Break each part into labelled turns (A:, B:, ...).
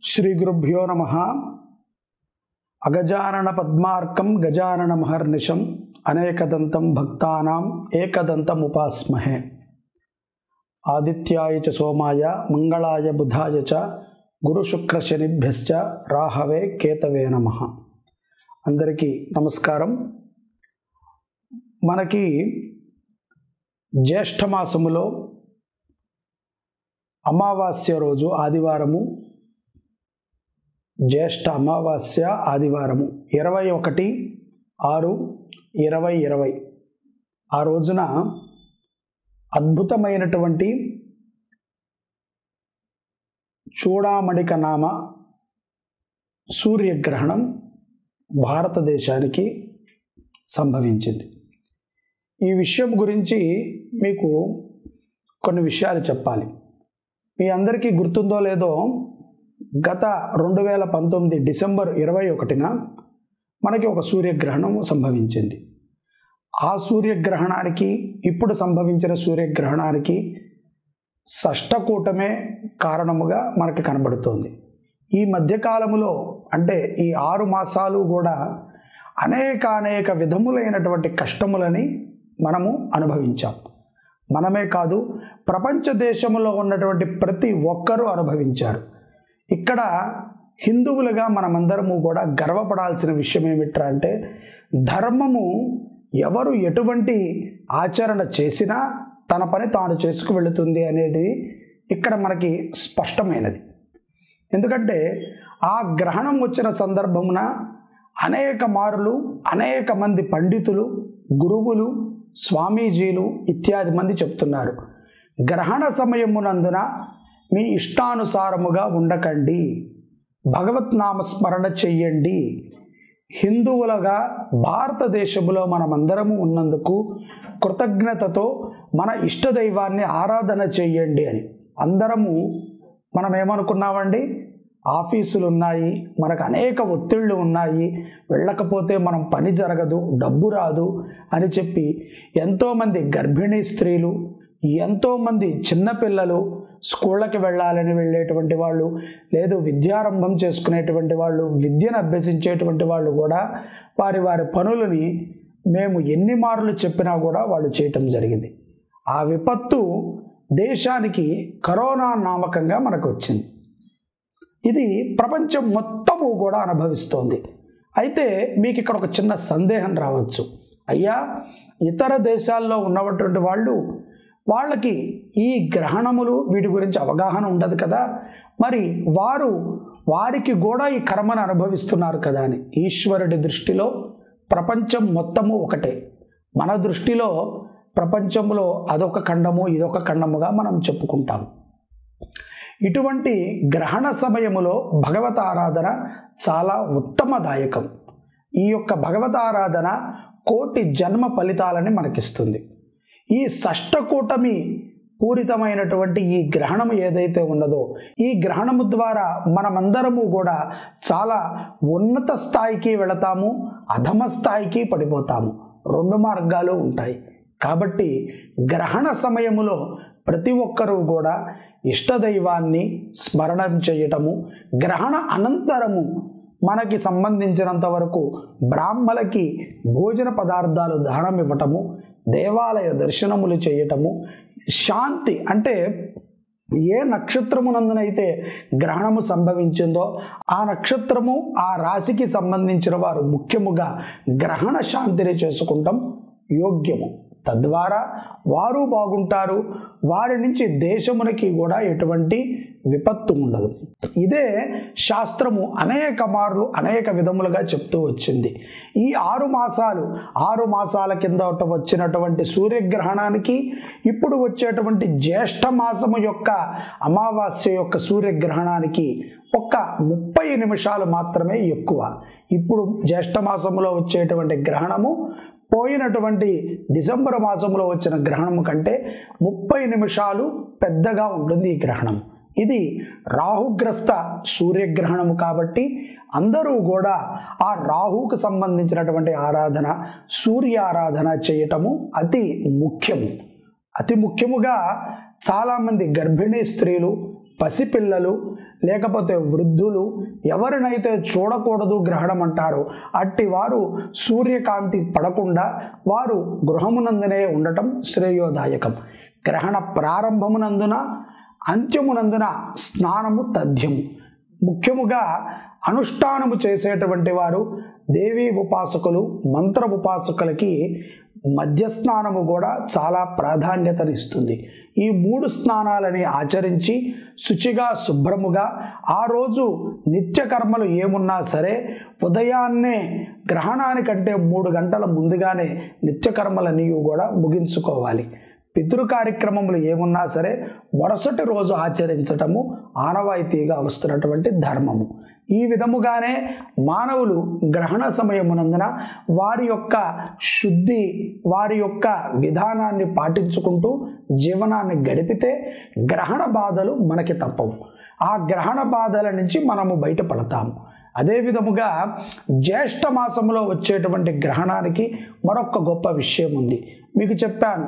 A: శ్రీ గురుభ్యో నమ అగజానన పద్మార్కం గజానన మహర్నిశం అనేకదంతం భక్తానాం ఏకదంతం ఉపాస్మహే ఆదిత్యాయ చ సోమాయ మంగళాయ బుధాయ చ గురుశుక్ర శనిభ్యశ్చ రాహవే కేతవే నమ అందరికీ నమస్కారం మనకి జ్యేష్ఠ మాసములో అమావాస్య రోజు ఆదివారము జ్యేష్ఠ అమావాస్య ఆదివారము ఇరవై ఒకటి ఆరు ఇరవై ఇరవై ఆ రోజున అద్భుతమైనటువంటి చూడామణిక నామ సూర్యగ్రహణం భారతదేశానికి సంభవించింది ఈ విషయం గురించి మీకు కొన్ని విషయాలు చెప్పాలి మీ అందరికీ గుర్తుందో లేదో గత రెండు వేల పంతొమ్మిది డిసెంబర్ ఇరవై ఒకటిన మనకి ఒక సూర్యగ్రహణం సంభవించింది ఆ సూర్యగ్రహణానికి ఇప్పుడు సంభవించిన సూర్యగ్రహణానికి షష్టకూటమే కారణముగా మనకి కనబడుతోంది ఈ మధ్యకాలములో అంటే ఈ ఆరు మాసాలు కూడా అనేక అనేక విధములైనటువంటి కష్టములని మనము అనుభవించాం మనమే కాదు ప్రపంచ దేశంలో ఉన్నటువంటి ప్రతి ఒక్కరూ అనుభవించారు ఇక్కడ హిందువులుగా మనమందరము కూడా గర్వపడాల్సిన విషయం ఏమిట్రా అంటే ధర్మము ఎవరు ఎటువంటి ఆచరణ చేసినా తన పని తాను చేసుకు వెళుతుంది అనేది ఇక్కడ మనకి స్పష్టమైనది ఎందుకంటే ఆ గ్రహణం వచ్చిన సందర్భమున అనేక మారులు అనేక మంది పండితులు గురువులు స్వామీజీలు ఇత్యాది మంది చెప్తున్నారు గ్రహణ సమయమునందున మీ ఇష్టానుసారముగా ఉండకండి భగవత్ నామస్మరణ చెయ్యండి హిందువులుగా భారతదేశంలో మనమందరము ఉన్నందుకు కృతజ్ఞతతో మన ఇష్టదైవాన్ని ఆరాధన చెయ్యండి అని అందరము మనం ఏమనుకున్నామండి ఆఫీసులు ఉన్నాయి మనకు అనేక ఒత్తిళ్ళు ఉన్నాయి వెళ్ళకపోతే మనం పని జరగదు డబ్బు రాదు అని చెప్పి ఎంతోమంది గర్భిణీ స్త్రీలు ఎంతోమంది చిన్నపిల్లలు స్కూళ్ళకి వెళ్ళాలని వెళ్ళేటువంటి వాళ్ళు లేదు విద్యారంభం చేసుకునేటువంటి వాళ్ళు విద్యను అభ్యసించేటువంటి వాళ్ళు కూడా వారి వారి పనులని మేము ఎన్ని మార్లు చెప్పినా కూడా వాళ్ళు చేయటం జరిగింది ఆ విపత్తు దేశానికి కరోనా నామకంగా మనకు వచ్చింది ఇది ప్రపంచం మొత్తము కూడా అనుభవిస్తోంది అయితే మీకు ఇక్కడ ఒక చిన్న సందేహం రావచ్చు అయ్యా ఇతర దేశాల్లో ఉన్నటువంటి వాళ్ళు వాళ్ళకి ఈ గ్రహణములు వీటి గురించి అవగాహన ఉండదు కదా మరి వారు వారికి కూడా ఈ కర్మను అనుభవిస్తున్నారు కదా అని ఈశ్వరుడి దృష్టిలో ప్రపంచం మొత్తము ఒకటే మన దృష్టిలో ప్రపంచంలో అదొక ఖండము ఇదొక ఖండముగా మనం చెప్పుకుంటాం ఇటువంటి గ్రహణ సమయములో భగవత ఆరాధన చాలా ఉత్తమదాయకం ఈ యొక్క భగవత ఆరాధన కోటి జన్మ ఫలితాలని మనకిస్తుంది ఈ షష్టకూటమి పూరితమైనటువంటి ఈ గ్రహణం ఏదైతే ఉన్నదో ఈ గ్రహణము ద్వారా మనమందరము కూడా చాలా ఉన్నత స్థాయికి వెళతాము అధమ స్థాయికి పడిపోతాము రెండు మార్గాలు ఉంటాయి కాబట్టి గ్రహణ సమయములో ప్రతి ఒక్కరూ కూడా ఇష్టదైవాన్ని స్మరణం చేయటము గ్రహణ అనంతరము మనకి సంబంధించినంత వరకు బ్రాహ్మలకి భోజన పదార్థాలు దానం ఇవ్వటము దేవాలయ దర్శనములు చేయటము శాంతి అంటే ఏ నక్షత్రమునందునైతే గ్రహణము సంభవించిందో ఆ నక్షత్రము ఆ రాశికి సంబంధించిన వారు ముఖ్యముగా గ్రహణ శాంతిని చేసుకుంటాం యోగ్యము తద్వారా వారు బాగుంటారు వారి నుంచి దేశమునికి కూడా ఎటువంటి విపత్తు ఉండదు ఇదే శాస్త్రము అనేక మార్లు అనేక విధములుగా చెప్తూ వచ్చింది ఈ ఆరు మాసాలు ఆరు మాసాల కింద వచ్చినటువంటి సూర్యగ్రహణానికి ఇప్పుడు వచ్చేటువంటి జ్యేష్ఠ మాసము యొక్క అమావాస్య యొక్క సూర్యగ్రహణానికి ఒక్క ముప్పై నిమిషాలు మాత్రమే ఎక్కువ ఇప్పుడు జ్యేష్ఠ మాసంలో వచ్చేటువంటి గ్రహణము పోయినటువంటి డిసెంబర్ మాసంలో వచ్చిన గ్రహణం కంటే ముప్పై నిమిషాలు పెద్దగా ఉంటుంది ఈ గ్రహణం ఇది రాహుగ్రస్త సూర్యగ్రహణము కాబట్టి అందరూ కూడా ఆ రాహుకు సంబంధించినటువంటి ఆరాధన సూర్య ఆరాధన చేయటము అతి ముఖ్యము అతి ముఖ్యముగా చాలామంది గర్భిణీ స్త్రీలు పసిపిల్లలు లేకపోతే వృద్ధులు ఎవరినైతే చూడకూడదు గ్రహణం అంటారో అట్టి వారు సూర్యకాంతి పడకుండా వారు గృహమునందునే ఉండటం శ్రేయోదాయకం గ్రహణ ప్రారంభమునందున అంత్యమునందున స్నానము తథ్యము ముఖ్యముగా అనుష్ఠానము చేసేటువంటి వారు దేవీ ఉపాసకులు మంత్ర ఉపాసకులకి మధ్యస్నానము కూడా చాలా ప్రాధాన్యతనిస్తుంది ఈ మూడు స్నానాలని ఆచరించి శుచిగా శుభ్రముగా ఆ రోజు నిత్యకర్మలు ఏమున్నా సరే ఉదయాన్నే గ్రహణానికంటే మూడు గంటల ముందుగానే నిత్యకర్మలన్నీ కూడా ముగించుకోవాలి పితృ కార్యక్రమములు ఏమున్నా సరే మరుసటి రోజు ఆచరించటము ఆనవాయితీగా వస్తున్నటువంటి ధర్మము ఈ విధముగానే మానవులు గ్రహణ సమయమునందున వారి యొక్క శుద్ధి వారి యొక్క విధానాన్ని పాటించుకుంటూ జీవనాన్ని గడిపితే గ్రహణ బాధలు మనకి తప్పవు ఆ గ్రహణ బాధల నుంచి మనము బయటపడతాము అదే విధముగా జ్యేష్ఠ మాసంలో వచ్చేటువంటి గ్రహణానికి మరొక గొప్ప విషయం ఉంది మీకు చెప్పాను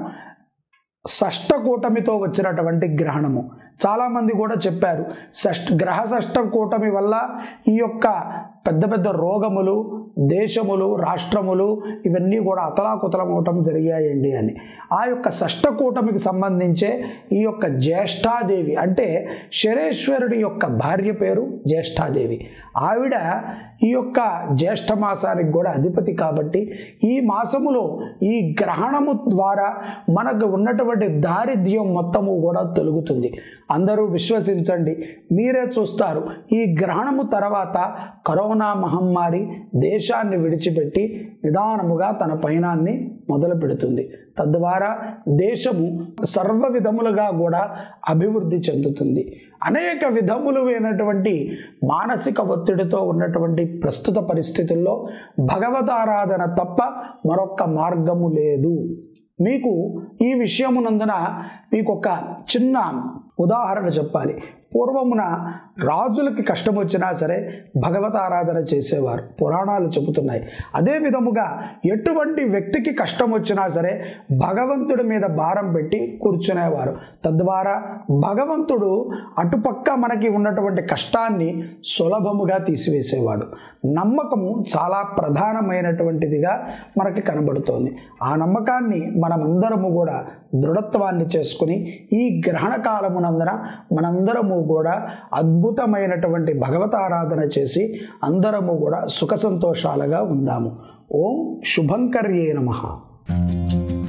A: షష్ట కూటమితో వచ్చినటువంటి గ్రహణము చాలామంది కూడా చెప్పారు షష్ట గ్రహ షష్ట కూటమి వల్ల ఈ యొక్క పెద్ద పెద్ద రోగములు దేశములు రాష్ట్రములు ఇవన్నీ కూడా అతలాకుతలం అవటం జరిగాయండి అని ఆ యొక్క షష్ట కూటమికి సంబంధించే ఈ యొక్క జ్యేష్ఠాదేవి అంటే శరేశ్వరుడి యొక్క భార్య పేరు జ్యేష్ఠాదేవి ఆవిడ ఈ యొక్క జ్యేష్ఠ మాసానికి కూడా అధిపతి కాబట్టి ఈ మాసములో ఈ గ్రహణము ద్వారా మనకు ఉన్నటువంటి దారిద్ర్యం మొత్తము కూడా తొలుగుతుంది అందరూ విశ్వసించండి మీరే చూస్తారు ఈ గ్రహణము తర్వాత కరోనా మహమ్మారి దేశాన్ని విడిచిపెట్టి నిదానముగా తన పయనాన్ని మొదలు పెడుతుంది తద్వారా దేశము సర్వ విధములుగా కూడా అభివృద్ధి చెందుతుంది అనేక విధములైనటువంటి మానసిక ఒత్తిడితో ఉన్నటువంటి ప్రస్తుత పరిస్థితుల్లో భగవతారాధన తప్ప మరొక్క మార్గము లేదు మీకు ఈ విషయమునందున మీకు ఒక చిన్న ఉదాహరణ చెప్పాలి పూర్వమున రాజులకి కష్టం వచ్చినా సరే భగవత ఆరాధన చేసేవారు పురాణాలు చెబుతున్నాయి అదే విధముగా ఎటువంటి వ్యక్తికి కష్టం వచ్చినా సరే భగవంతుడి మీద భారం పెట్టి కూర్చునేవారు తద్వారా భగవంతుడు అటుపక్క మనకి ఉన్నటువంటి కష్టాన్ని సులభముగా తీసివేసేవాడు నమ్మకము చాలా ప్రధానమైనటువంటిదిగా మనకి కనబడుతోంది ఆ నమ్మకాన్ని మనమందరము కూడా దృఢత్వాన్ని చేసుకుని ఈ గ్రహణ కాలమునందున మనందరము కూడా అద్భుతమైనటువంటి భగవతారాధన చేసి అందరము కూడా సుఖ సంతోషాలుగా ఉందాము ఓం శుభంకర్యే నమ